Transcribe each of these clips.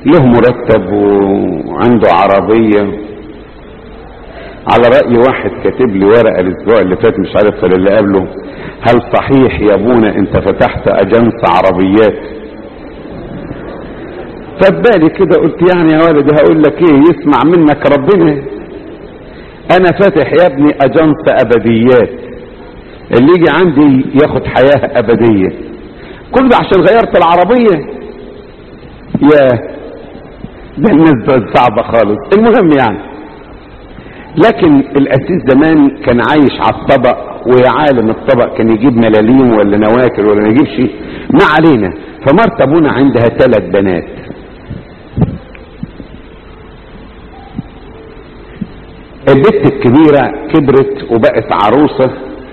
له مرتب وعنده عربية على رأي واحد كاتب لي ورقة الأسبوع اللي فات مش عارف ولا اللي قبله هل صحيح يا ابونا أنت فتحت أجنس عربيات فبالي كده قلت يعني يا ولدي هقول لك ايه يسمع منك ربنا انا فاتح يا ابني اجنس ابديات اللي يجي عندي ياخد حياة ابدية كل ده عشان غيرت العربية يا ده الناس بقت صعبة خالص المهم يعني لكن الاسيس زمان كان عايش على الطبق وعالم الطبق كان يجيب ملاليم ولا نواكل ولا ما يجيبش ما علينا فمرت ابونا عندها ثلاث بنات البت الكبيرة كبرت وبقت عروسة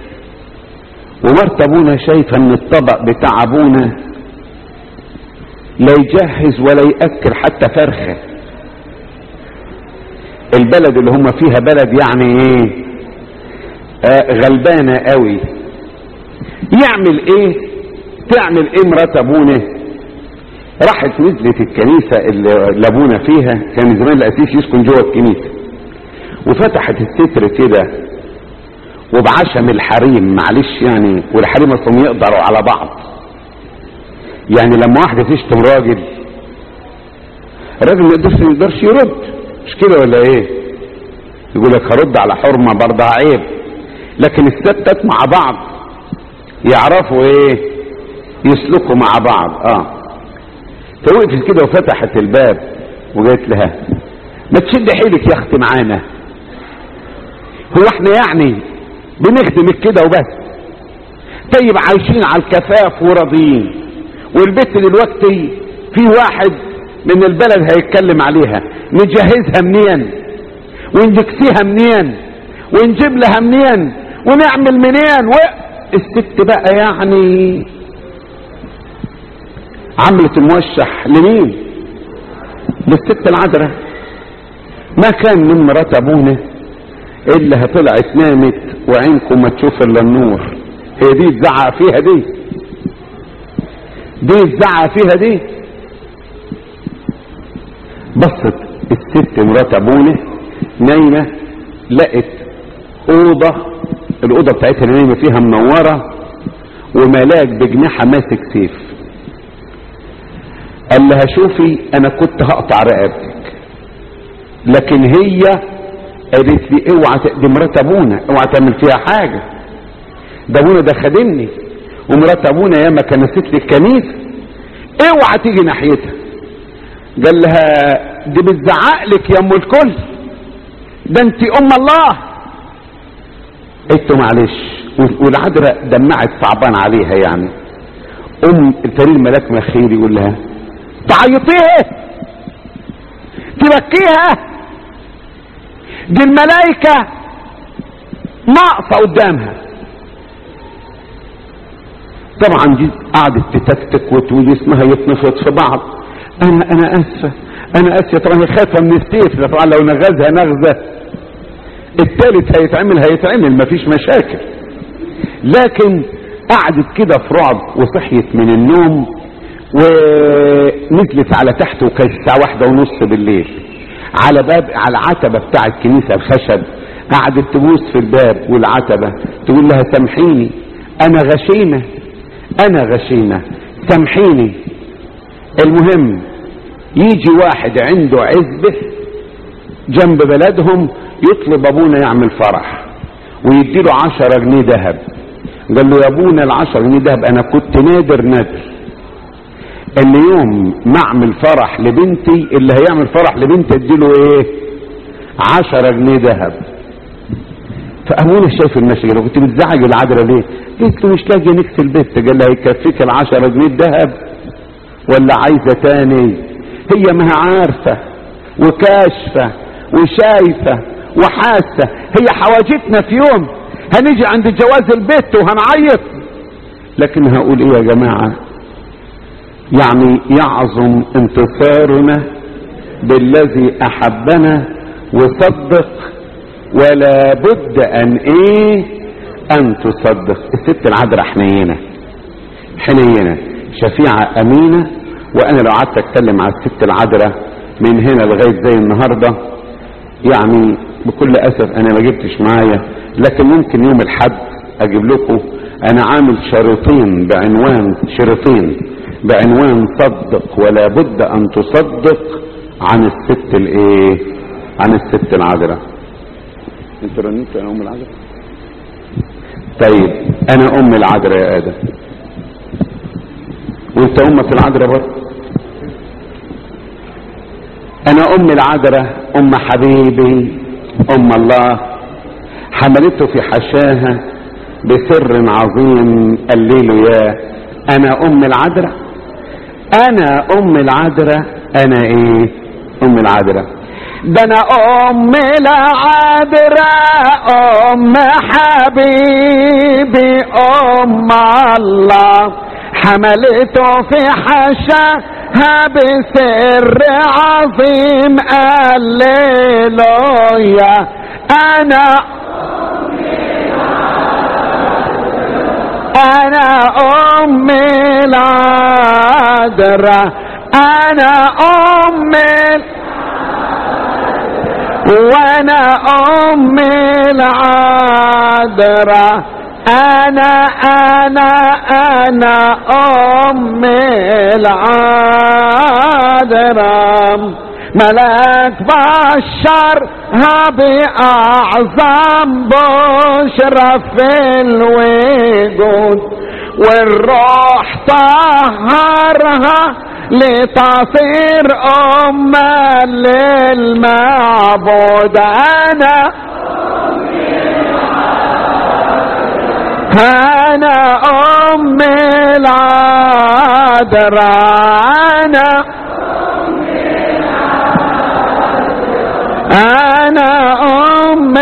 ومرت ابونا شايفة ان الطبق بتاع ابونا لا يجهز ولا يأكل حتى فرخة البلد اللي هم فيها بلد يعني ايه آه غلبانة قوي يعمل ايه تعمل ايه مرات ابونا راحت نزلت الكنيسة اللي لابونا فيها كان زمان الاسيس يسكن جوه الكنيسة وفتحت الستر كده وبعشم الحريم معلش يعني والحريم اصلا يقدروا على بعض يعني لما واحدة تشتم راجل الراجل ما يقدرش ما يقدرش يرد مش كده ولا ايه يقول لك هرد على حرمة برضها عيب لكن الستات مع بعض يعرفوا ايه يسلكوا مع بعض اه فوقفت كده وفتحت الباب وقالت لها ما تشد حيلك يا اختي معانا هو احنا يعني بنخدمك كده وبس طيب عايشين على الكفاف وراضيين والبت دلوقتي في واحد من البلد هيتكلم عليها نجهزها منين ونجكسيها منين ونجيب لها منين ونعمل منين و... الست بقى يعني عملت الموشح لمين للست العذراء ما كان من مرات ابونا الا طلعت نامت وعينكم ما تشوف الا النور هي دي تزعق فيها دي دي تزعق فيها دي بصت الست مرات ابونا نايمه لقت اوضه الاوضه بتاعتها اللي نايمه فيها منوره وملاك بجناحها ماسك سيف قال لها شوفي انا كنت هقطع رقبتك لكن هي قالت لي اوعى دي مرات ابونا اوعى تعمل فيها حاجه ده ابونا ده خادمني ومرات ابونا ياما كنست لي الكنيسه اوعى تيجي ناحيتها قال لها دي بتزعق لك يا ام الكل ده انت ام الله قلت له معلش والعذراء دمعت صعبان عليها يعني ام الفريق الملاك مخير يقول لها تعيطيها تبكيها دي الملائكة ناقصة قدامها طبعا دي قعدت تتكتك وتقول اسمها يتنفض في بعض انا انا اسفة انا اسفة طبعا هي خايفة من السيف طبعا لو نغزها نغزة التالت هيتعمل هيتعمل مفيش مشاكل لكن قعدت كده في رعب وصحيت من النوم ونزلت على تحت وكانت الساعة واحدة ونص بالليل على باب على العتبة بتاع الكنيسة الخشب قعدت تبوس في الباب والعتبة تقول لها سامحيني انا غشيمة انا غشيمة سامحيني المهم يجي واحد عنده عزبة جنب بلدهم يطلب ابونا يعمل فرح ويديله عشرة جنيه ذهب قال له يا ابونا العشرة جنيه ذهب انا كنت نادر نادر ان يوم ما اعمل فرح لبنتي اللي هيعمل فرح لبنتي اديله ايه عشرة جنيه ذهب فابونا شايف المشكله كنت بتزعج العذراء ليه قلت له مش لاقي نكس البيت قال لها يكفيك العشرة جنيه ذهب ولا عايزة تاني هي ما هي عارفة وكاشفة وشايفة وحاسة هي حواجتنا في يوم هنيجي عند جواز البيت وهنعيط لكن هقول ايه يا جماعة يعني يعظم انتصارنا بالذي احبنا وصدق ولا بد ان ايه ان تصدق الست العذراء حنينه حنينه شفيعه امينه وانا لو قعدت اتكلم على الست العذراء من هنا لغايه زي النهارده يعني بكل اسف انا ما جبتش معايا لكن ممكن يوم الحد اجيب لكم انا عامل شريطين بعنوان شريطين بعنوان صدق ولا بد ان تصدق عن الست الايه عن الست العذراء انتوا رنيتوا انا ام العذراء طيب انا ام العذراء يا ادم وانت امك العذراء برضه انا ام العذراء ام حبيبي ام الله حملته في حشاها بسر عظيم قال له يا انا ام العذراء انا ام العذراء انا ايه ام العذراء ده انا ام العذراء ام حبيبي ام الله حملته في حشاها بسر عظيم هللويا انا انا ام العذراء انا ام وانا ام العذراء انا انا انا ام العذراء ملاك بشرها بأعظم بشرى في الوجود والروح طهرها لتصير أما للمعبود أنا أنا أم العذراء أنا أنا أم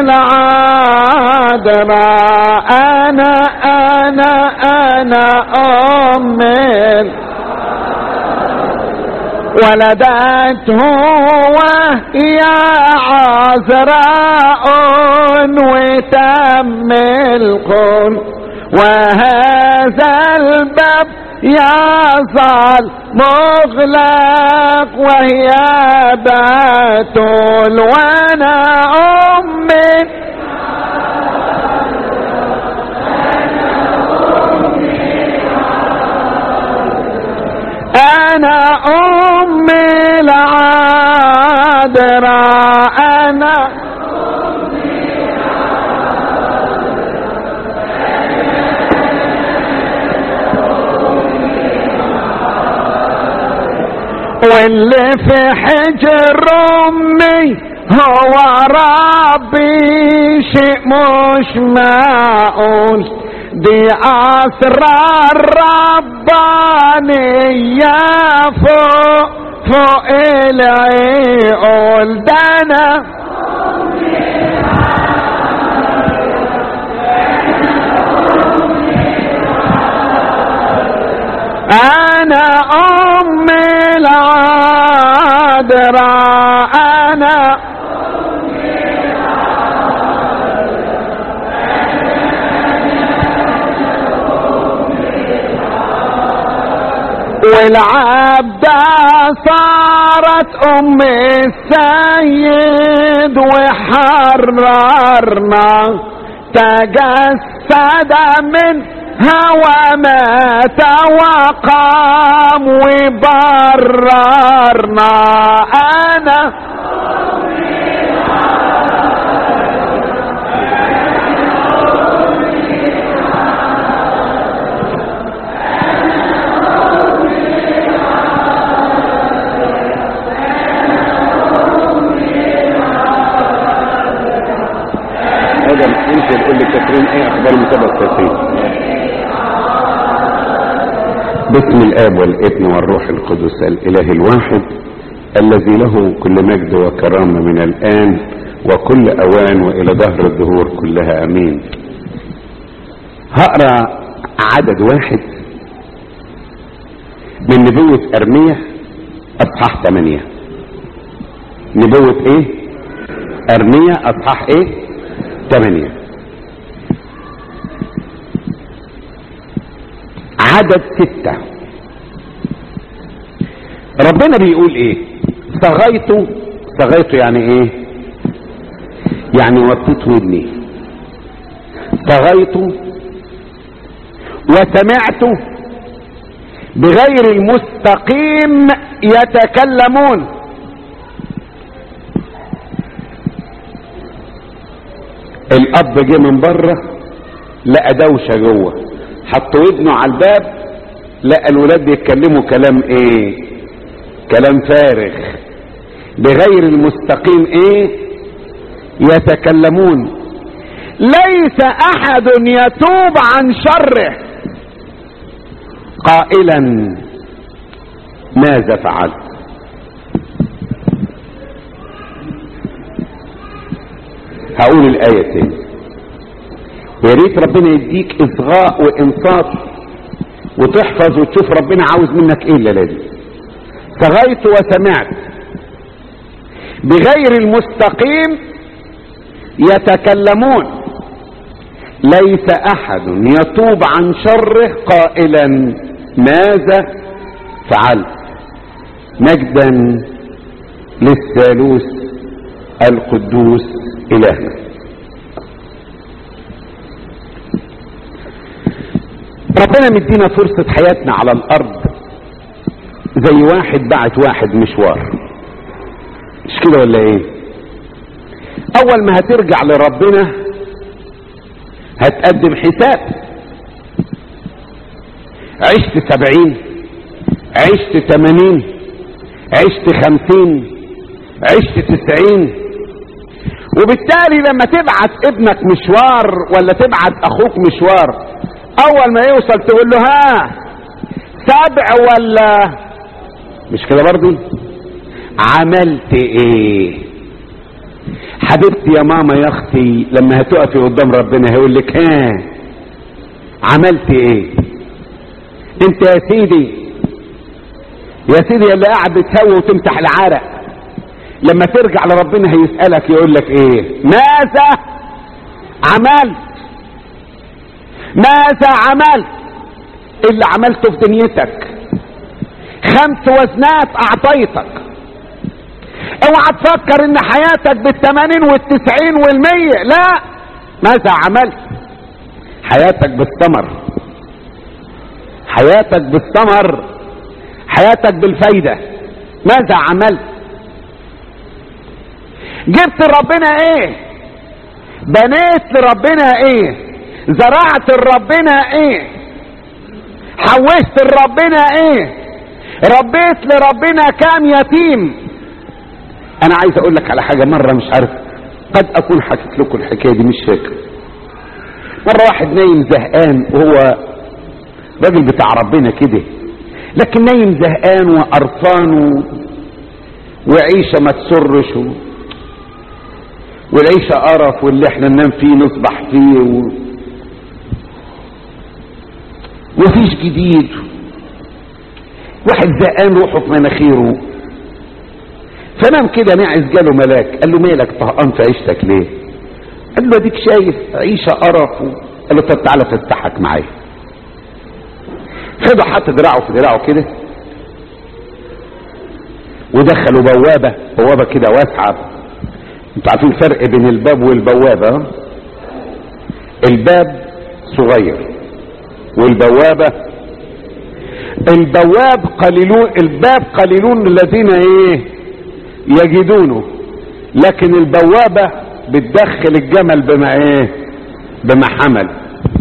العذراء أنا أنا أنا أم ولدته وهي عذراء وتم القول وهذا الباب يظل مغلق وهي باتول وانا امي انا امي العذراء انا واللي في حجر امي هو ربي شيء مش معقول دي اسرار ربانية فوق فوق العقول ده انا انا ام العذراء انا والعبدة صارت ام السيد وحررنا تجسد من هوى مات وقام وبررنا انا ادم انت قول لي كاترين ايه اخبار مسابقه كاترين باسم الاب والابن والروح القدس الاله الواحد الذي له كل مجد وكرامه من الان وكل اوان والى دهر الدهور كلها امين هقرا عدد واحد من نبوة ارمية اصحاح 8 نبوة ايه ارمية اصحاح ايه 8 عدد ستة ربنا بيقول ايه صغيت صغيت يعني ايه يعني وطيت ودني صغيت وسمعت بغير المستقيم يتكلمون الاب جه من بره لقى دوشه جوه حط ودنه على الباب لقى الولاد بيتكلموا كلام ايه كلام فارغ بغير المستقيم ايه يتكلمون ليس احد يتوب عن شره قائلا ماذا فعلت هقول الآية تاني ويا ريت ربنا يديك إصغاء وإنصات وتحفظ وتشوف ربنا عاوز منك إيه الليلة دي صغيت وسمعت بغير المستقيم يتكلمون ليس أحد يتوب عن شره قائلا ماذا فعلت مجدا للثالوث القدوس إلهنا ربنا مدينا فرصة حياتنا على الأرض زي واحد بعت واحد مشوار مش كده ولا ايه أول ما هترجع لربنا هتقدم حساب عشت سبعين عشت تمانين عشت خمسين عشت تسعين وبالتالي لما تبعت ابنك مشوار ولا تبعت اخوك مشوار اول ما يوصل تقول له ها سبع ولا مش كده برضه عملت ايه حبيبتي يا ماما يا اختي لما هتقفي قدام ربنا هيقول لك ها عملت ايه انت يا سيدي يا سيدي اللي قاعد بتسوي وتمسح العرق لما ترجع لربنا هيسألك يقول لك ايه ماذا عملت ماذا عملت اللي عملته في دنيتك خمس وزنات اعطيتك اوعى تفكر ان حياتك بالثمانين والتسعين والمية لا ماذا عملت حياتك بالثمر حياتك بالثمر حياتك بالفايدة ماذا عملت جبت لربنا ايه بنيت لربنا ايه زرعت لربنا ايه حوشت لربنا ايه ربيت لربنا كام يتيم انا عايز اقول لك على حاجه مره مش عارف قد اكون حكيت لكم الحكايه دي مش فاكر مره واحد نايم زهقان وهو راجل بتاع ربنا كده لكن نايم زهقان وقرفان و... وعيشه ما تسرش و... والعيشه قرف واللي احنا ننام فيه نصبح فيه و... ومفيش جديد واحد زهقان روحه في مناخيره فنام كده نعس جاله ملاك قال له مالك طهقان في عيشتك ليه قال له اديك شايف عيشه قرف قال له طب تعالى تفتحك معايا خده حط دراعه في دراعه كده ودخلوا بوابه بوابه كده واسعه انتوا عارفين الفرق بين الباب والبوابه ها؟ الباب صغير والبوابه البواب قليلون الباب قليلون الذين ايه يجدونه لكن البوابة بتدخل الجمل بما ايه بما حمل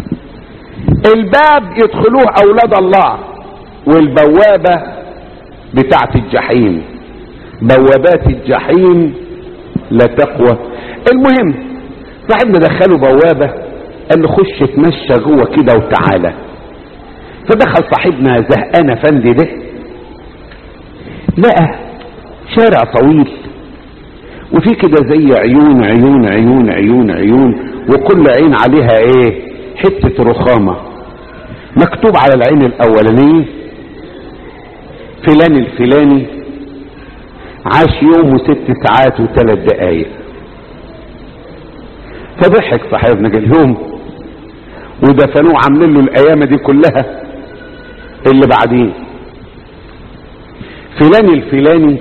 الباب يدخلوه اولاد الله والبوابة بتاعت الجحيم بوابات الجحيم لا تقوى المهم صاحبنا دخله بوابة قال له خش اتمشى جوه كده وتعالى فدخل صاحبنا زهقان افندي ده لقى شارع طويل وفي كده زي عيون عيون عيون عيون عيون وكل عين عليها ايه حتة رخامة مكتوب على العين الاولانية فلان الفلاني عاش يوم وست ساعات وثلاث دقايق فضحك صاحبنا قال يوم ودفنوه عاملين له الايام دي كلها اللي بعدين فلان الفلاني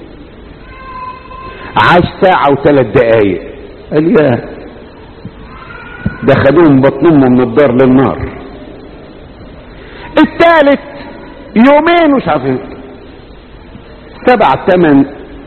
عاش ساعة وثلاث دقايق قال يا ده خدوهم بطنهم من الدار للنار الثالث يومين مش عارف ايه سبع ثمان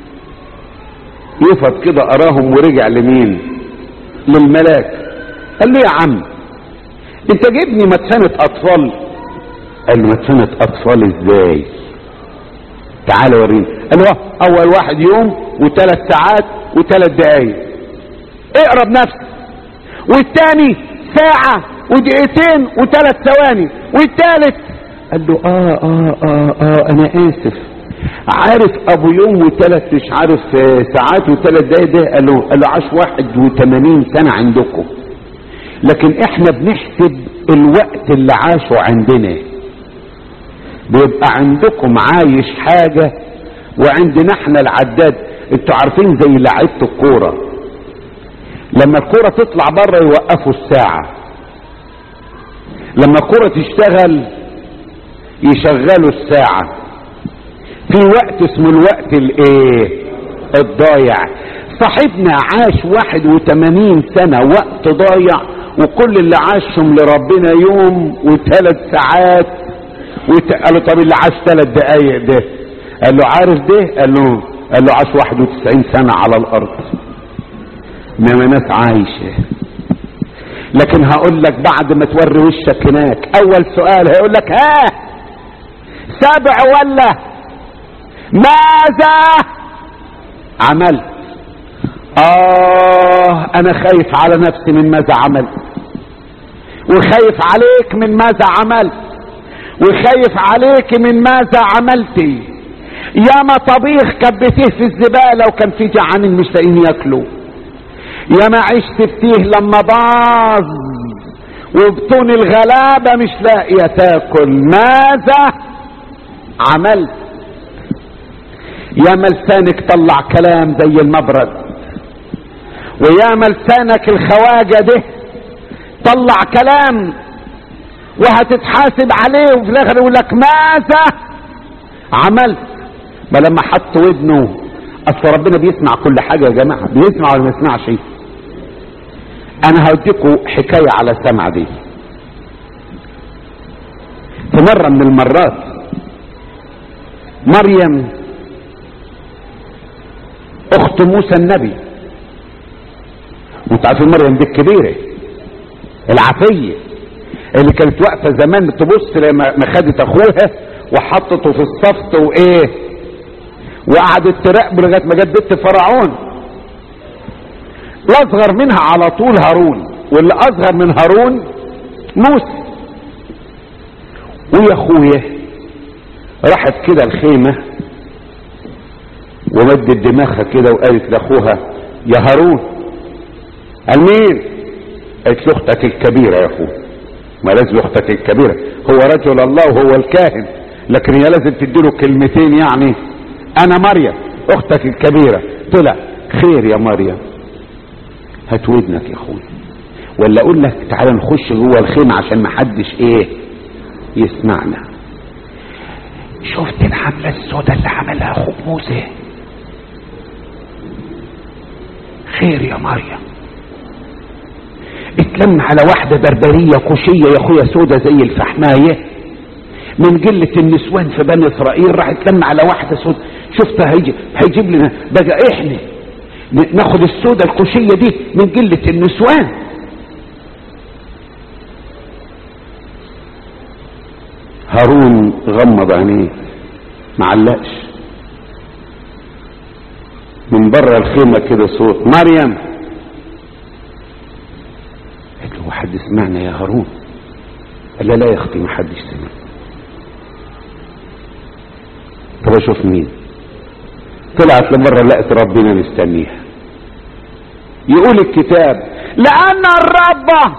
يفض كده اراهم ورجع لمين للملاك قال له يا عم انت جبني مدفنة اطفال قال له مدفنة اطفال ازاي تعال وريني قال له اول واحد يوم وثلاث ساعات وثلاث دقايق اقرب نفسك والتاني ساعة ودقيقتين وثلاث ثواني والثالث قال له اه اه اه اه انا اسف عارف ابو يوم وثلاث مش عارف ساعات وثلاث دقايق ده قال له قال له عاش واحد وثمانين سنة عندكم لكن احنا بنحسب الوقت اللي عاشه عندنا بيبقى عندكم عايش حاجة وعندنا احنا العداد انتوا عارفين زي لعيبة الكورة لما الكورة تطلع بره يوقفوا الساعة لما الكورة تشتغل يشغلوا الساعة في وقت اسمه الوقت الايه الضايع صاحبنا عاش واحد وثمانين سنة وقت ضايع وكل اللي عاشهم لربنا يوم وثلاث ساعات وت... قال له طب اللي عاش ثلاث دقايق ده قال له عارف ده قال له قال له عاش 91 سنة على الارض انما ناس عايشة لكن هقول لك بعد ما توري وشك هناك اول سؤال هيقول لك ها سبع ولا ماذا عملت اه انا خايف على نفسي من ماذا عملت وخايف عليك من ماذا عملت وخايف عليك من ماذا عملتي ياما طبيخ كبتيه في الزبالة وكان في جعانين مش لاقيين ياكلوا ياما عشت فتيه لما باظ وبطون الغلابة مش لاقية تاكل ماذا عملت ياما لسانك طلع كلام زي المبرد وياما لسانك الخواجة ده طلع كلام وهتتحاسب عليه وفي الاخر يقول لك ماذا عملت ما لما حط ودنه اصل ربنا بيسمع كل حاجه يا جماعه بيسمع ولا ما يسمعش انا هوديكم حكايه على السمع دي في مره من المرات مريم اخت موسى النبي وانتوا عارفين مريم دي الكبيره العفيه اللي كانت واقفه زمان تبص لما خدت اخوها وحطته في الصفت وايه وقعدت تراقبه لغايه ما جت بنت فرعون الاصغر منها على طول هارون واللي اصغر من هارون موسى ويا اخويا راحت كده الخيمه ومدت دماغها كده وقالت لاخوها يا هارون قال مين قالت له اختك الكبيره يا اخويا ما لازم اختك الكبيره هو رجل الله وهو الكاهن لكن هي لازم تديله كلمتين يعني انا مريم اختك الكبيره طلع خير يا مريم هات ودنك يا اخويا ولا اقول لك تعالى نخش جوه الخيمه عشان ما حدش ايه يسمعنا شفت الحمله السوداء اللي عملها اخوك موسى خير يا مريم اتلم على واحدة بربرية كوشية يا اخويا سودة زي الفحماية من قلة النسوان في بني اسرائيل راح اتلم على واحدة سودة شفتها هيجي هيجيب لنا بقى احنا ناخد السودة الكوشية دي من قلة النسوان هارون غمض عينيه معلقش من بره الخيمة كده صوت مريم قالت له حد سمعنا يا هارون قال لا لا يا اختي ما حدش سمع طب اشوف مين طلعت لمرة لقت ربنا مستنيها يقول الكتاب لأن الرب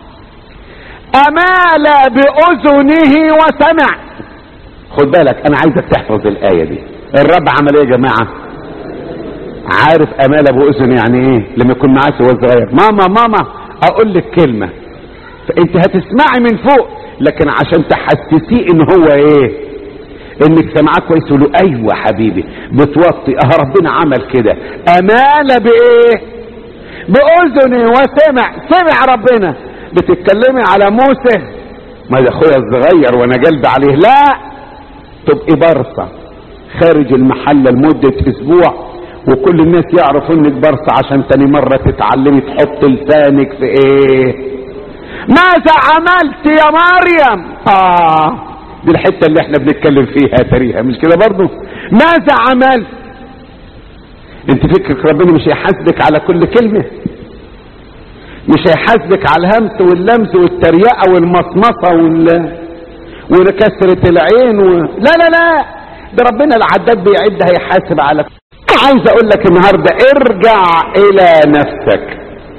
أمال بأذنه وسمع خد بالك أنا عايزك تحفظ الآية دي الرب عمل إيه يا جماعة عارف أمال بأذن يعني إيه لما يكون معاه وهو صغير ماما ماما أقول لك كلمة فأنت هتسمعي من فوق لكن عشان تحسسيه إن هو إيه انك سمعاه كويس له ايوه حبيبي بتوطي اه ربنا عمل كده امال بايه باذني وسمع سمع ربنا بتتكلمي على موسى ما ده اخويا الصغير وانا قلبي عليه لا تبقي برصه خارج المحل لمده اسبوع وكل الناس يعرفوا انك برصه عشان تاني مره تتعلمي تحط لسانك في ايه ماذا عملت يا مريم اه دي الحته اللي احنا بنتكلم فيها تاريخها مش كده برضو ماذا عملت انت فكرك ربنا مش هيحاسبك على كل كلمه مش هيحاسبك على الهمس واللمس والتريقه والمصمصه وال وكسرة العين و... لا لا لا ده ربنا العداد بيعد هيحاسب على عايز اقول لك النهارده ارجع الى نفسك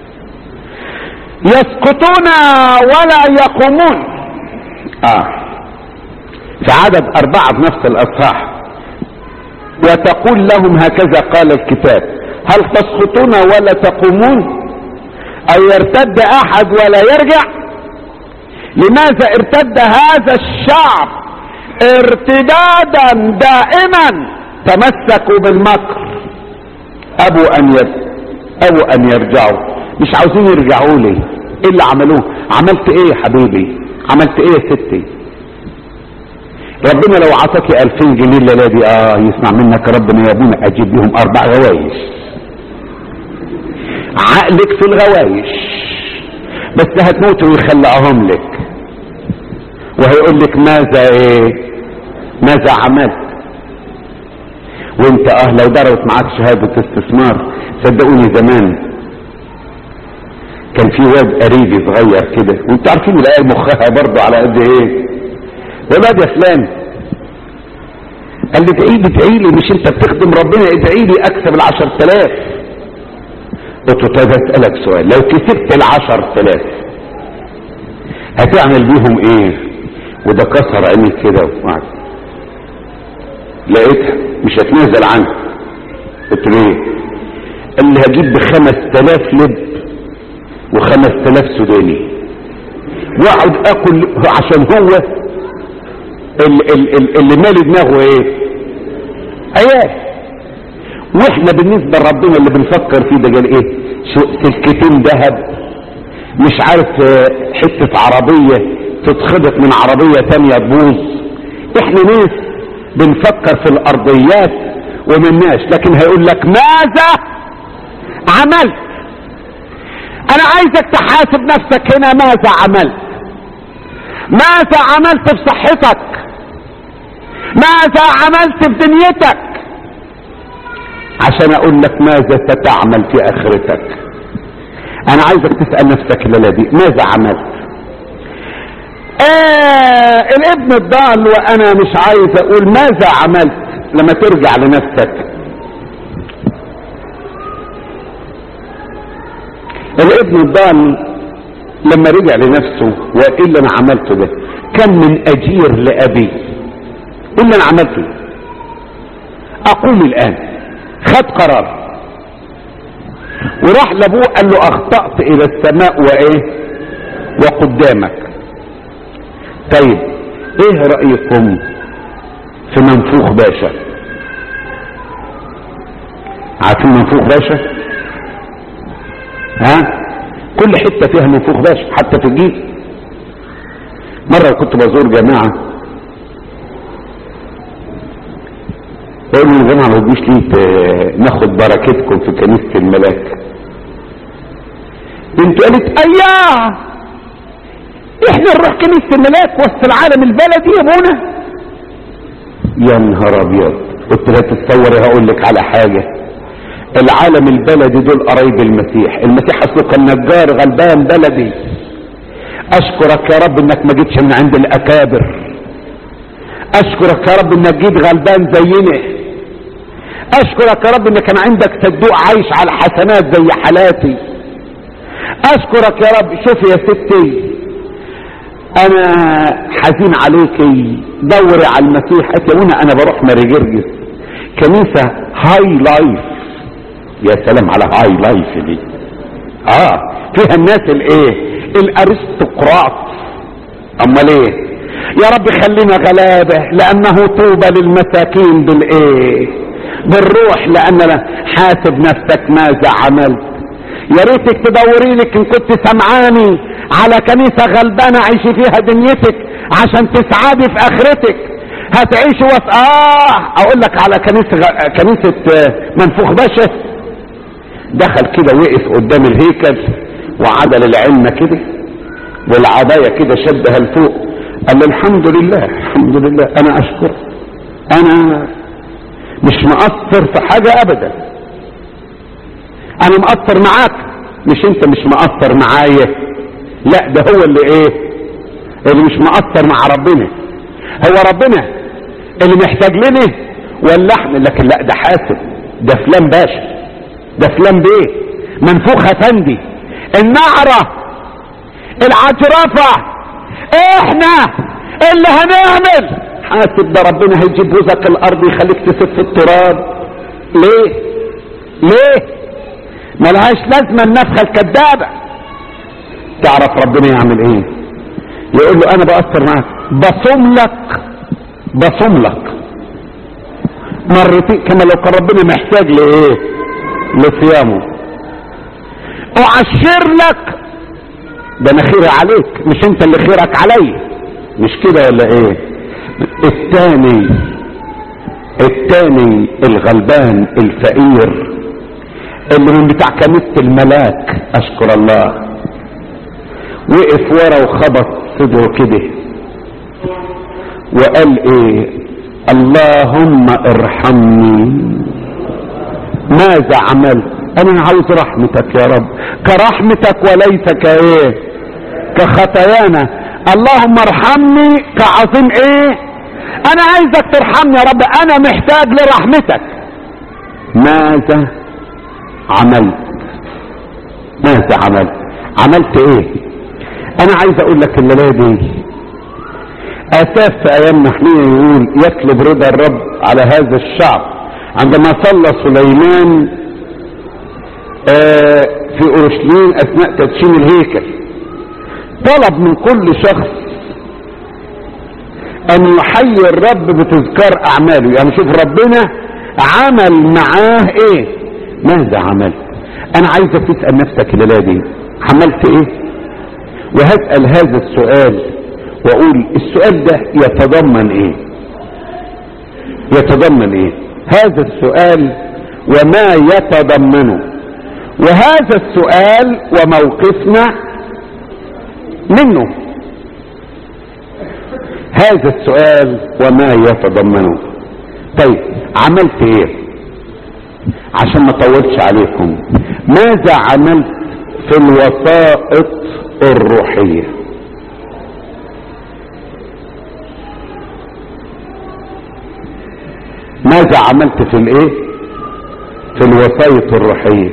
يسقطون ولا يقومون اه في عدد اربعة في نفس الاصحاح وتقول لهم هكذا قال الكتاب هل تسقطون ولا تقومون او يرتد احد ولا يرجع لماذا ارتد هذا الشعب ارتدادا دائما تمسكوا بالمكر ابوا ان ير... ابوا ان يرجعوا مش عاوزين يرجعوا لي ايه اللي عملوه عملت ايه يا حبيبي عملت ايه يا ستي ربنا لو عطاكي الفين جنيه الليله دي اه يسمع منك ربنا يا ابونا اجيب لهم اربع غوايش عقلك في الغوايش بس هتموت ويخلعهم لك وهيقول لك ماذا ايه ماذا عملت وانت اه لو ضربت معاك شهادة استثمار صدقوني زمان كان في واد قريبي صغير كده وانتوا عارفين العيال مخها برضه على قد ايه والواد يا فلان قال لي ادعي لي ادعي لي مش انت بتخدم ربنا ادعي لي اكسب العشر تلاف قلت له طيب اسالك سؤال لو كسبت العشر تلاف هتعمل بيهم ايه وده كسر عيني كده وقعد لقيتها مش هتنازل عنها قلت له ايه قال لي هجيب بخمس تلاف لب وخمس تلاف سوداني واقعد اكل عشان هو ال- ال- ال- اللي مالي دماغه ايه عيال واحنا بالنسبه لربنا اللي بنفكر فيه ده قال ايه شو سلكتين ذهب مش عارف آه، حته عربيه تتخبط من عربيه تانية تبوظ احنا ناس بنفكر في الارضيات ومناش لكن هيقول لك ماذا عملت انا عايزك تحاسب نفسك هنا ماذا عملت ماذا عملت في صحتك ماذا عملت في دنيتك عشان اقول لك ماذا ستعمل في اخرتك انا عايزك تسأل نفسك الليلة دي ماذا عملت آه الابن الضال وانا مش عايز اقول ماذا عملت لما ترجع لنفسك الابن الضال لما رجع لنفسه وايه اللي انا عملته ده كان من اجير لابي ايه اللي انا عملته اقوم الان خد قرار وراح لابوه قال له اخطأت الى السماء وايه وقدامك طيب ايه رأيكم في منفوخ باشا عارفين منفوخ باشا ها كل حتة فيها منفوخ باشا حتى في الجيل مرة كنت بزور جماعة بقول لهم يا جماعة ما تجوش ليه ت- ناخد بركتكم في كنيسة الملاك بنت قالت اياه احنا نروح كنيسة الملاك وسط العالم البلدي يا ابونا يا نهار ابيض قلت لها تتصوري هقول لك على حاجة العالم البلدي دول قرايب المسيح المسيح اصله كان نجار غلبان بلدي اشكرك يا رب انك ما جيتش من عند الاكابر اشكرك يا رب انك جيت غلبان زينا اشكرك يا رب ان كان عندك صدوق عايش على حسنات زي حالاتي اشكرك يا رب شوفي يا ستي انا حزين عليكي دوري على المسيح اتمنى انا بروح ماري جرجس كنيسة هاي لايف يا سلام على هاي لايف دي اه فيها الناس الايه الارستقراط امال ايه يا رب خلينا غلابة لانه طوبى للمساكين بالايه بالروح لاننا حاسب نفسك ماذا عملت يا ريتك تدوري لك ان كنت سمعاني على كنيسة غلبانة عيشي فيها دنيتك عشان تسعدي في اخرتك هتعيشي وس اه اقول لك على كنيسة غ... كنيسة منفوخ باشا دخل كده وقف قدام الهيكل وعدل العلمة كده والعباية كده شدها لفوق قال له الحمد لله الحمد لله انا اشكر انا مش مقصر في حاجة ابدا انا مقصر معاك مش انت مش مقصر معايا لا ده هو اللي ايه اللي مش مقصر مع ربنا هو ربنا اللي محتاج لنا ولا احنا لكن لا ده حاسب ده فلان باشا ده فلان بيه منفوخ افندي النعرة العجرفة احنا اللي هنعمل حاسب ده ربنا هيجيب رزق الارض يخليك تسف التراب ليه ليه ملهاش لازمة النفخة الكذابة تعرف ربنا يعمل ايه يقول له انا بأثر معاك بصوم لك بصوم لك مرتين كما لو كان ربنا محتاج لايه لصيامه اعشر لك ده انا خيري عليك مش انت اللي خيرك علي مش كده ولا ايه الثاني الثاني الغلبان الفقير اللي من بتاع كنيسة الملاك اشكر الله وقف ورا وخبط صدره كده وقال ايه اللهم ارحمني ماذا عملت انا عاوز رحمتك يا رب كرحمتك وليس كايه كخطايانا اللهم ارحمني كعظيم ايه انا عايزك ترحمني يا رب انا محتاج لرحمتك ماذا عملت ماذا عملت عملت ايه انا عايز اقول لك الليله دي اساس في ايامنا احنا يقول يطلب رضا الرب على هذا الشعب عندما صلى سليمان آه في اورشليم اثناء تدشين الهيكل طلب من كل شخص ان يحيي الرب بتذكار اعماله يعني شوف ربنا عمل معاه ايه ماذا عملت انا عايزك تسال نفسك الليله دي عملت ايه وهسال هذا السؤال واقول السؤال ده يتضمن ايه يتضمن ايه هذا السؤال وما يتضمنه وهذا السؤال وموقفنا منه هذا السؤال وما يتضمنه طيب عملت ايه عشان ما اطولش عليكم ماذا عملت في الوسائط الروحيه ماذا عملت في الايه في الوسائط الروحيه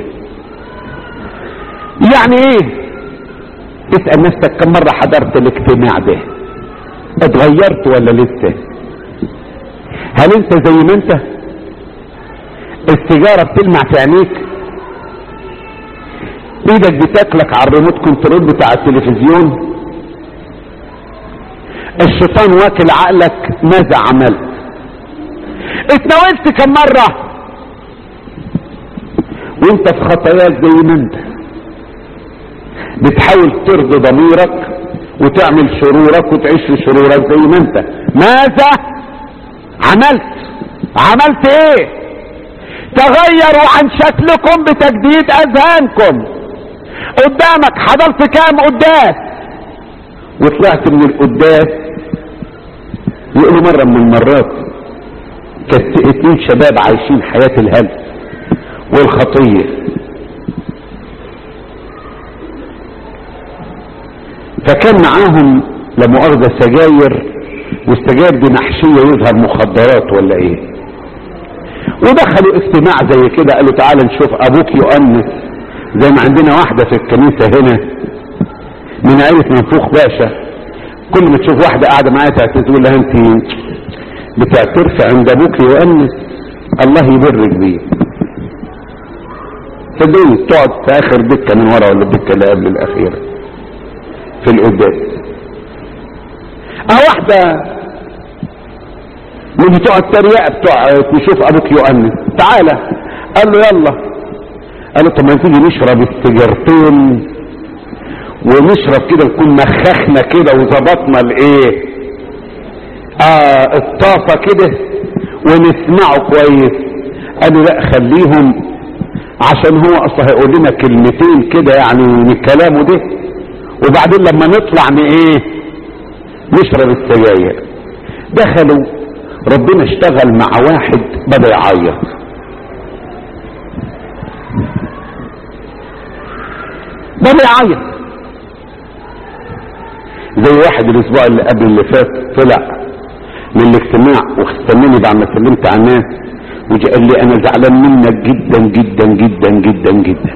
يعني ايه اسال نفسك كم مره حضرت الاجتماع ده اتغيرت ولا لسه هل انت زي ما انت السيجاره بتلمع في عينيك ايدك بتاكلك على الريموت كنترول بتاع التلفزيون الشيطان واكل عقلك ماذا عملت اتناولت كم مرة وانت في خطاياك زي ما انت بتحاول ترضي ضميرك وتعمل شرورك وتعيش في شرورك زي ما انت ماذا عملت عملت ايه تغيروا عن شكلكم بتجديد اذهانكم قدامك حضرت كام قداس وطلعت من القداس يقولوا مرة من المرات كانت اتنين شباب عايشين حياة الهلس والخطية فكان معاهم لمؤاخذة سجاير والسجاير دي محشية يظهر مخدرات ولا ايه ودخلوا اجتماع زي كده قالوا تعالى نشوف ابوك يؤنس زي ما عندنا واحدة في الكنيسة هنا من عيلة منفوخ باشا كل ما تشوف واحدة قاعدة معايا تعتذر تقول لها انت بتعترف عند ابوك يؤنس الله يبرك بيه صدقني تقعد في اخر دكة من ورا ولا الدكة اللي قبل الاخيرة في القداس اه واحدة من بتوع التريقة بتوع نشوف ابوك يؤنس تعالى قال له يلا قال له طب ما تيجي نشرب السجارتين ونشرب كده نكون مخخنا كده وظبطنا الايه اه الطاسة كده ونسمعه كويس قال له لا خليهم عشان هو اصلا هيقول لنا كلمتين كده يعني من كلامه ده وبعدين لما نطلع ن ايه نشرب السجاير دخلوا ربنا اشتغل مع واحد بدا يعيط بدا يعيط زي واحد الاسبوع اللي قبل اللي فات طلع من الاجتماع واستناني بعد ما سلمت على الناس وجي قال لي انا زعلان منك جدا جدا جدا جدا جدا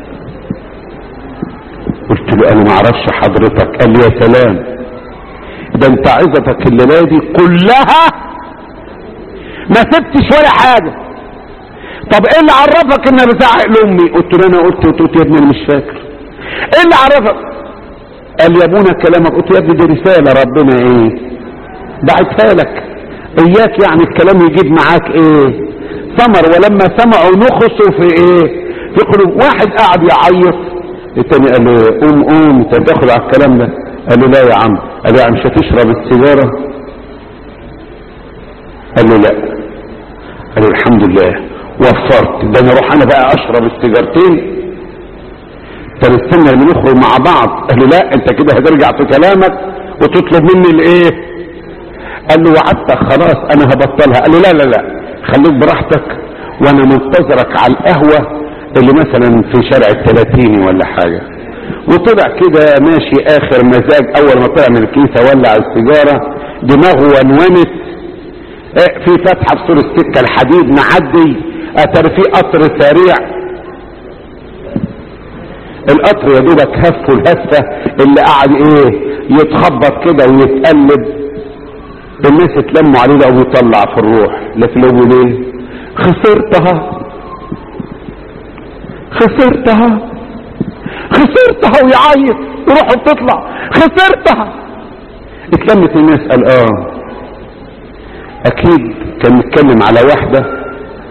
قلت له انا ما اعرفش حضرتك قال لي يا سلام ده انت عظتك الليله دي كلها ما سبتش ولا حاجه طب ايه اللي عرفك ان انا بزعق لامي قلت له انا قلت قلت له يا ابني انا مش فاكر ايه اللي عرفك قال لي يا ابونا كلامك قلت له يا ابني دي رساله ربنا ايه بعتها لك اياك يعني الكلام يجيب معاك ايه ثمر ولما سمعوا نخصوا في ايه في قلوب واحد قاعد يعيط التاني قال له قوم قوم انت تاخد على الكلام ده قال له لا يا عم قال له يعني مش هتشرب السيجاره قال له لا قال له الحمد لله وفرت ده انا اروح انا بقى اشرب السيجارتين طب استنى لما نخرج مع بعض قال له لا انت كده هترجع في كلامك وتطلب مني الايه قال له وعدتك خلاص انا هبطلها قال له لا لا لا خليك براحتك وانا منتظرك على القهوة اللي مثلا في شارع التلاتيني ولا حاجة وطلع كده ماشي اخر مزاج اول ما طلع من الكنيسة ولع السيجارة دماغه ونونت اه في فتحة في سور السكة الحديد معدي اتر في قطر سريع القطر يا دوبك هفه الهفة اللي قعد ايه يتخبط كده ويتقلب الناس اتلموا عليه لقوا بيطلع في الروح لكن لو ليه خسرتها خسرتها خسرتها ويعيط روحه بتطلع خسرتها اتلمت الناس قال اه اكيد كان متكلم على واحدة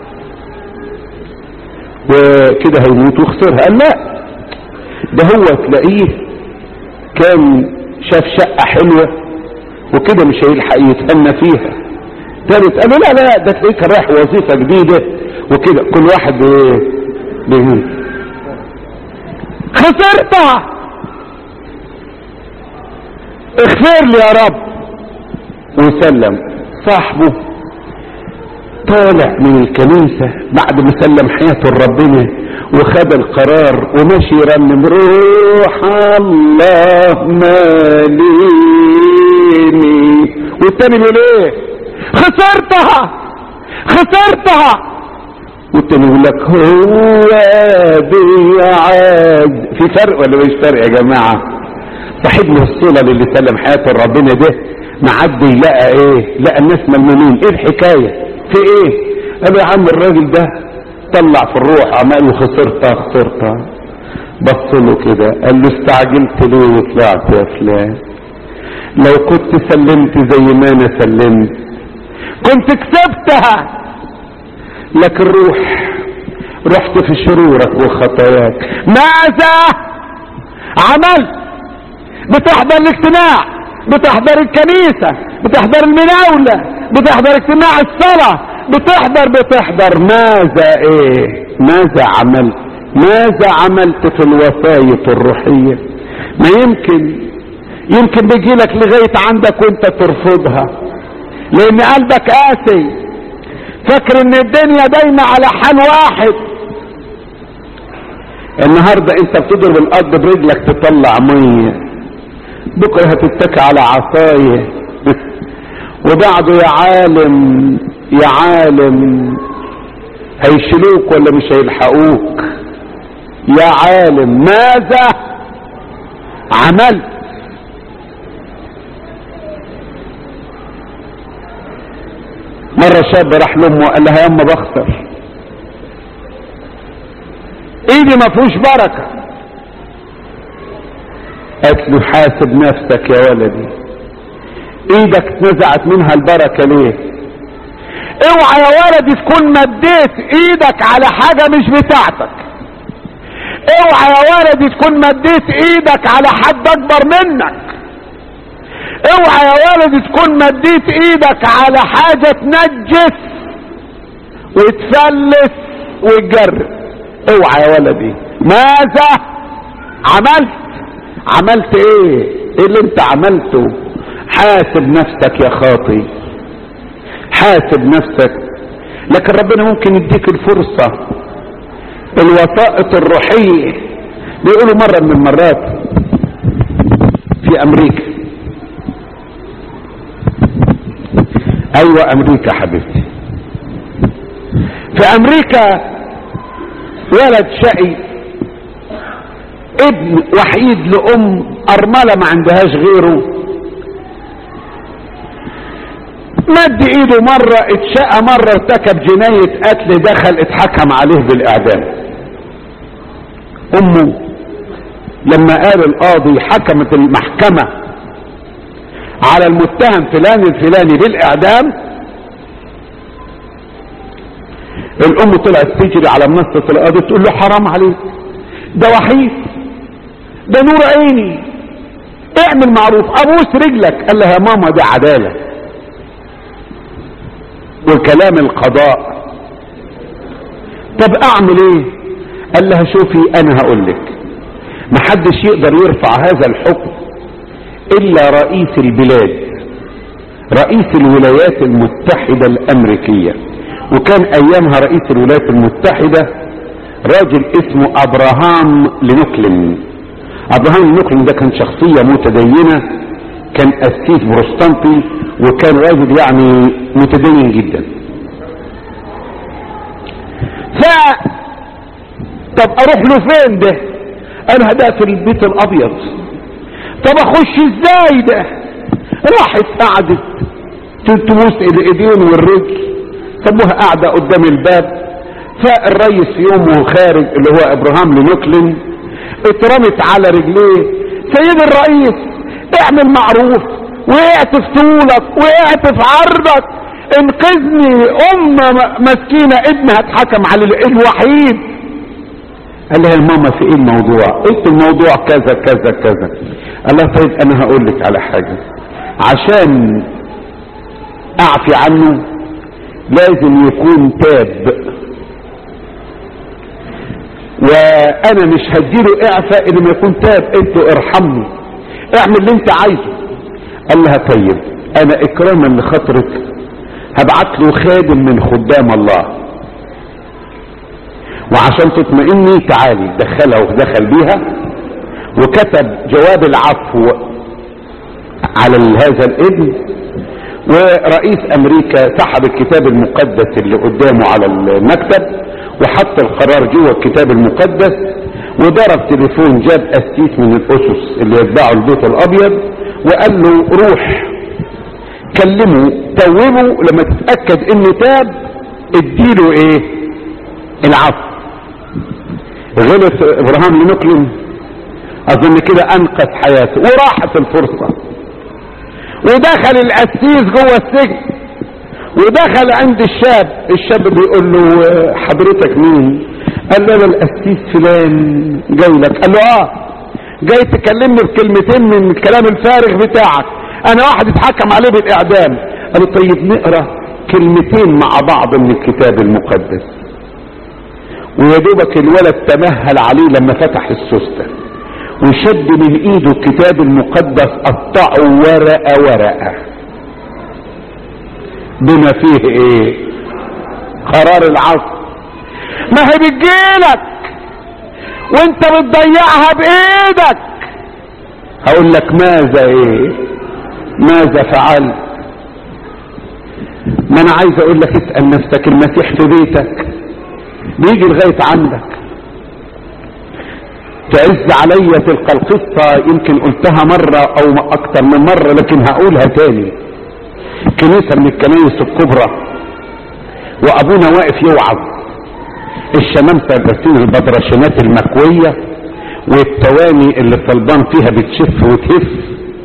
وكده هيموت وخسرها قال لا ده هو تلاقيه كان شاف شقة حلوة وكده مش هيلحق يتهنى فيها ثالث قالوا لا لا ده تلاقيه كان رايح وظيفه جديده وكده كل واحد بيهم خسرتها اغفر لي يا رب وسلم صاحبه طالع من الكنيسة بعد ما سلم حياته لربنا وخد القرار وماشي يرنم روح الله ماليني والتاني بيقول ايه خسرتها خسرتها والتاني يقول لك هو بيعاد في فرق ولا مش فرق يا جماعة صاحبنا الصلة اللي سلم حياته لربنا ده معدي لقى ايه لقى الناس ملمومين ايه الحكاية في ايه قال يا عم الراجل ده طلع في الروح عمال وخسرتها خسرتها بص له كده قال له استعجلت ليه وطلعت يا فلان لو كنت سلمت زي ما انا سلمت كنت كسبتها لكن روح رحت في شرورك وخطاياك ماذا عملت بتحضر الاجتماع بتحضر الكنيسة بتحضر المناولة بتحضر اجتماع الصلاة بتحضر بتحضر ماذا ايه ماذا عملت ماذا عملت في الوسائط الروحية ما يمكن يمكن بيجيلك لغاية عندك وانت ترفضها لان قلبك قاسي فاكر ان الدنيا دايما على حال واحد النهاردة انت بتضرب الارض برجلك تطلع مية بكرة هتتكى على عصاية وبعده يا عالم يا عالم هيشيلوك ولا مش هيلحقوك يا عالم ماذا عملت مرة شاب راح لامه قال لها ياما بخسر ايدي ما فيهوش بركة قالت له حاسب نفسك يا ولدي ايدك اتنزعت منها البركة ليه اوعى يا ولدي تكون مديت ايدك على حاجة مش بتاعتك اوعى يا ولدي تكون مديت ايدك على حد اكبر منك اوعى يا ولدي تكون مديت ايدك على حاجة تنجس وتفلس وتجرب اوعى يا ولدي ماذا عملت عملت ايه ايه اللي انت عملته حاسب نفسك يا خاطي حاسب نفسك لكن ربنا ممكن يديك الفرصة الوسائط الروحية بيقولوا مرة من المرات في امريكا ايوه امريكا حبيبتي في امريكا ولد شقي ابن وحيد لام ارملة ما عندهاش غيره مد ايده مرة اتشقى مرة ارتكب جناية قتل دخل اتحكم عليه بالاعدام امه لما قال القاضي حكمت المحكمة على المتهم فلان الفلاني بالاعدام الام طلعت تجري على منصة القاضي تقول له حرام عليك ده وحيد ده نور عيني اعمل معروف ابوس رجلك قال لها يا ماما ده عدالة وكلام القضاء طب اعمل ايه قال لها شوفي انا هقول لك محدش يقدر يرفع هذا الحكم الا رئيس البلاد رئيس الولايات المتحدة الامريكية وكان ايامها رئيس الولايات المتحدة راجل اسمه ابراهام لينكلن ابراهام لينكلن ده كان شخصية متدينة كان قسيس بروستانتي وكان راجل يعني متدين جدا ف طب اروح له فين ده انا ده في البيت الابيض طب اخش ازاي ده راحت قعدت تبوس الايدين والرجل سابوها قاعدة قدام الباب فالريس في يوم وهو خارج اللي هو ابراهام لينكلن اترمت على رجليه سيد الرئيس اعمل معروف وقعت في طولك وقعت في عرضك انقذني ام مسكينة ابنها اتحكم على الوحيد قال لها يا ماما في ايه الموضوع قلت الموضوع كذا كذا كذا قال لها طيب انا هقول لك على حاجة عشان اعفي عنه لازم يكون تاب وانا مش هديله اعفاء الا ما يكون تاب انتوا ارحمني اعمل اللي انت عايزه قال لها طيب انا اكراما لخاطرك هبعت له خادم من خدام الله وعشان تطمئني تعالي دخلها ودخل بيها وكتب جواب العفو على هذا الابن ورئيس امريكا سحب الكتاب المقدس اللي قدامه على المكتب وحط القرار جوه الكتاب المقدس وضرب تليفون جاب قسيس من الاسس اللي يتبعوا البيت الابيض وقال له روح كلمه توبه لما تتاكد انه تاب اديله ايه العفو غلط ابراهام لنكلم اظن كده انقذ حياته وراحت الفرصة ودخل القسيس جوه السجن ودخل عند الشاب الشاب بيقول له حضرتك مين قال له انا القسيس فلان جاي لك قال له اه جاي تكلمني بكلمتين من الكلام الفارغ بتاعك انا واحد اتحكم عليه بالاعدام قال له طيب نقرا كلمتين مع بعض من الكتاب المقدس ويا دوبك الولد تمهل عليه لما فتح السوسته وشد من ايده الكتاب المقدس قطعه ورقه ورقه بما فيه ايه قرار العصر ما هي بتجيلك وانت بتضيعها بايدك هقول لك ماذا ايه ماذا فعلت ما انا عايز اقول لك اسأل نفسك المسيح في بيتك بيجي لغاية عندك تعز علي تلك القصة يمكن قلتها مرة او اكتر من مرة لكن هقولها تاني كنيسة من الكنائس الكبرى وابونا واقف يوعظ الشمامسة لابسين البدرشينات المكوية والتواني اللي الصلبان فيها بتشف وتهف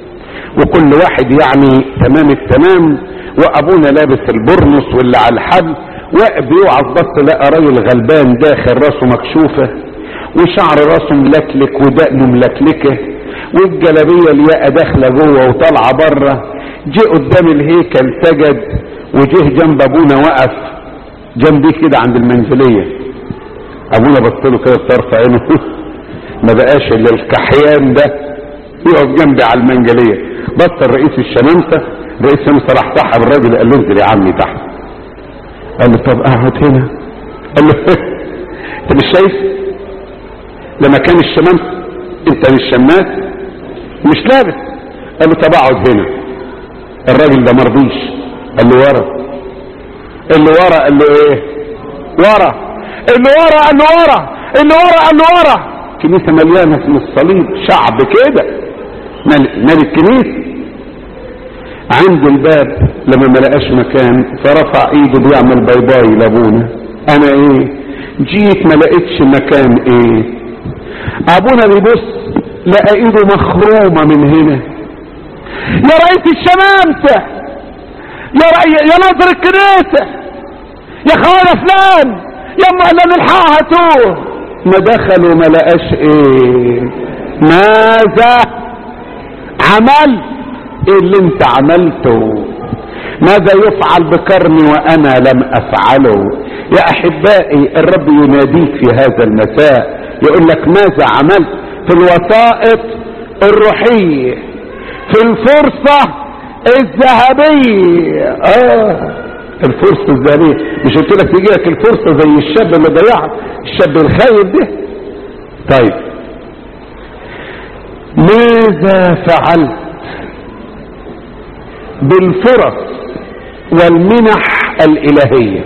وكل واحد يعني تمام التمام وابونا لابس البرنس واللي على الحبل واقف بيوعظ بس لقى راجل غلبان داخل راسه مكشوفه وشعر راسه ملكلك ودقنه ملكلكه والجلابيه الياقه داخله جوه وطالعه بره جه قدام الهيكل سجد وجه جنب ابونا وقف جنبيه كده عند المنزليه ابونا بص له كده بطرف عينه ما بقاش الا الكحيان ده يقف جنبي على المنجليه بص الرئيس الشمامسه رئيس الشمامسه راح سحب الراجل قال له انزل يا عمي تحت قال له طب اقعد هنا قال له انت مش شايف لما كان الشمامس انت مش شماس مش لابس قال له طب اقعد هنا الراجل ده مرضيش قال له ورا قال له ورا قال له ايه ورا قال له ورا قال له ورا قال له ورا قال له ورا كنيسة مليانة اسم الصليب شعب كده مال مال الكنيسة عند الباب لما ما لقاش مكان فرفع ايده بيعمل باي باي لابونا انا ايه جيت ما لقيتش مكان ايه ابونا بيبص لقى ايده مخرومة من هنا يا رئيس الشمامسة يا رأي يا ناظر الكنيسة يا خوانا فلان يا اما اهلا نلحقها توه ما دخل وما لقاش ايه ماذا عمل ايه اللي انت عملته ماذا يفعل بكرمي وانا لم افعله يا احبائي الرب يناديك في هذا المساء يقول لك ماذا عملت في الوسائط الروحيه في الفرصه الذهبيه اه الفرصة الذهبية مش قلت لك تيجي لك الفرصة زي الشاب اللي ضيعها الشاب الخايب ده طيب ماذا فعلت بالفرص والمنح الإلهية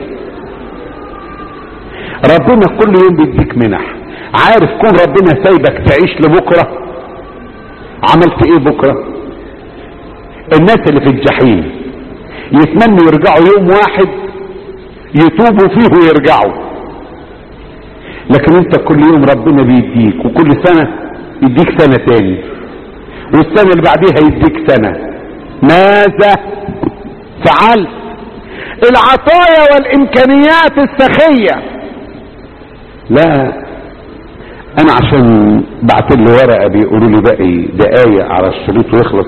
ربنا كل يوم بيديك منح عارف كون ربنا سايبك تعيش لبكرة عملت ايه بكرة الناس اللي في الجحيم يتمنوا يرجعوا يوم واحد يتوبوا فيه ويرجعوا لكن انت كل يوم ربنا بيديك وكل سنة يديك سنة تاني والسنة اللي بعديها يديك سنة ماذا فعلت العطايا والامكانيات السخية لا انا عشان بعت له ورقة بيقولوا لي باقي دقايق على الشريط ويخلص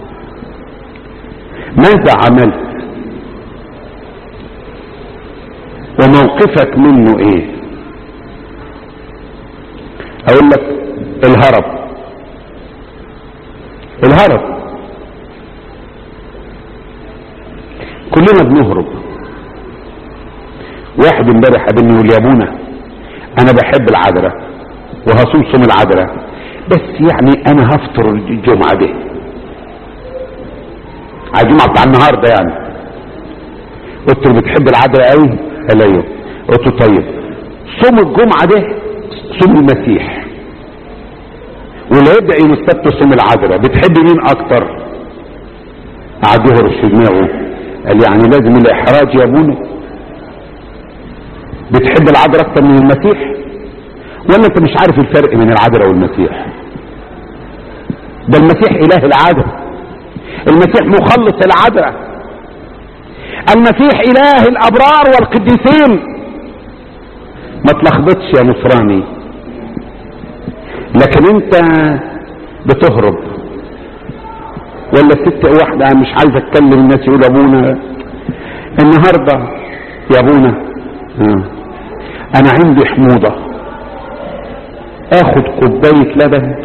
ماذا عملت وموقفك منه ايه اقول لك الهرب الهرب كلنا بنهرب واحد امبارح قابلني يقول يا ابونا انا بحب العذراء وهصوم صوم العذراء بس يعني انا هفطر الجمعه دي على الجمعه بتاع النهارده يعني قلت له بتحب العذراء قوي قال ايوه قلت له طيب صوم الجمعه ده صوم المسيح واللي يبدا يوم السبت صوم العذراء بتحب مين اكتر قعد يهرش في دماغه قال يعني لازم الاحراج يا ابونا بتحب العذراء اكتر من المسيح ولا انت مش عارف الفرق بين العذراء والمسيح ده المسيح اله العذراء المسيح مخلص العذراء المسيح اله الابرار والقديسين ما تلخبطش يا نصراني لكن انت بتهرب ولا ست واحدة مش عايز اتكلم الناس يقول ابونا النهاردة يا ابونا آه. انا عندي حموضة اخد كوباية لبن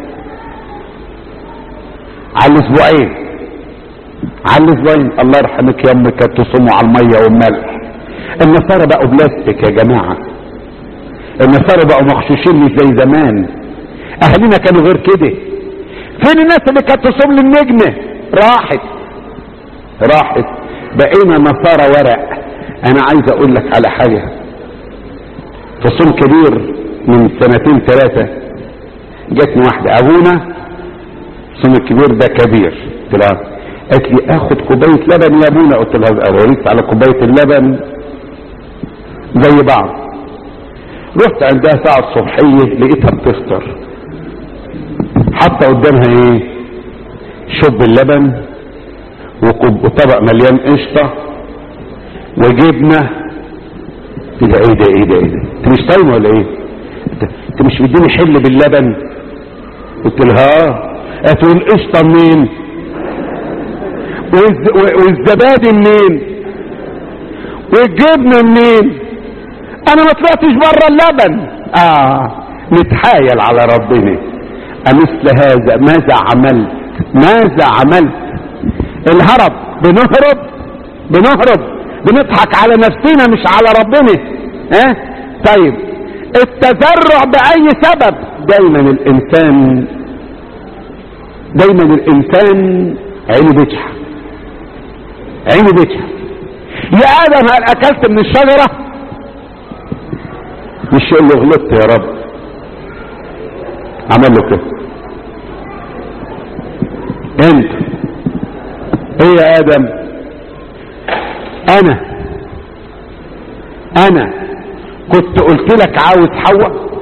على الاسبوعين على الاسبوعين الله يرحمك يا امك كانت تصوموا على المية والملح النصارى بقوا بلاستيك يا جماعة النصارى بقوا مغشوشين مش زي زمان اهلنا كانوا غير كده فين الناس اللي كانت تصوم للنجمة راحت راحت بقينا نصارى ورق انا عايز اقول لك على حاجة في صوم كبير من سنتين ثلاثة جاتني واحدة ابونا صوم الكبير ده كبير قلت لها قالت لي اخد كوباية لبن يا ابونا قلت لها اوريك على كوباية اللبن زي بعض رحت عندها ساعة الصبحية لقيتها بتفطر حاطة قدامها ايه شب اللبن وكوب- وطبق مليان قشطة وجبنة كده ايه ده ايه ده ايه ده انت مش صايمه ولا ايه انت, انت مش مديني حل باللبن قلت لها اه هاتوا القشطة منين والز- والزبادي منين والجبنة منين انا ما طلعتش بره اللبن اه نتحايل على ربنا امثل هذا ماذا عملت ماذا عملت الهرب بنهرب بنهرب بنضحك على نفسنا مش على ربنا ها اه؟ طيب التذرع باي سبب دايما الانسان دايما الانسان عينه بتشحن عينه بتشحن يا ادم هل اكلت من الشجره مش يقول له غلطت يا رب عمل له كده انت ايه يا ادم انا انا كنت قلت لك عاوز حواء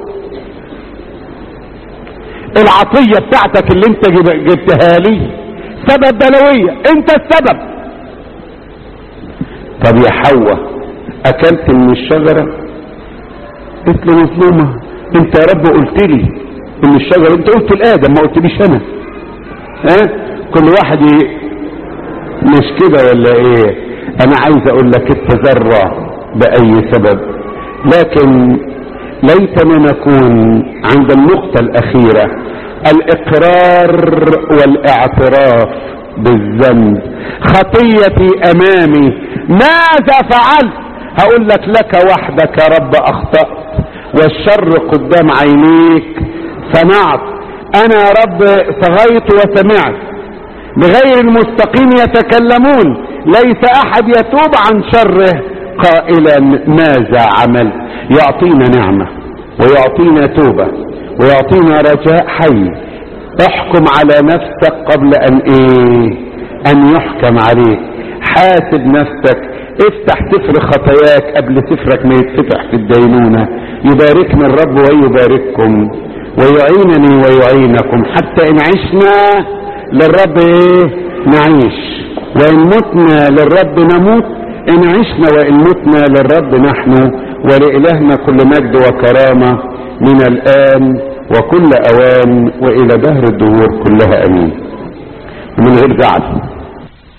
العطية بتاعتك اللي انت جب- جبتها لي سبب بلوية انت السبب طب يا حواء اكلت من الشجرة قلت له مظلومة انت يا رب قلت لي ان الشجرة انت قلت لآدم ما قلتليش انا ها كل واحد ي... مش كده ولا ايه انا عايز اقول لك التذرع باي سبب لكن ليتنا نكون عند النقطة الاخيرة الاقرار والاعتراف بالذنب خطيتي امامي ماذا فعلت هقول لك لك وحدك يا رب اخطأت والشر قدام عينيك صنعت انا يا رب صغيت وسمعت بغير المستقيم يتكلمون ليس احد يتوب عن شره قائلا ماذا عمل يعطينا نعمة ويعطينا توبة ويعطينا رجاء حي احكم على نفسك قبل ان ايه ان يحكم عليك حاسب نفسك افتح سفر خطاياك قبل سفرك ما يتفتح في الدينونة يباركنا الرب ويبارككم ويعينني ويعينكم حتى ان عشنا للرب ايه نعيش وان متنا للرب نموت ان عشنا وان متنا للرب نحن ولإلهنا كل مجد وكرامة من الآن وكل أوان وإلى دهر الدهور كلها أمين ومن غير زعل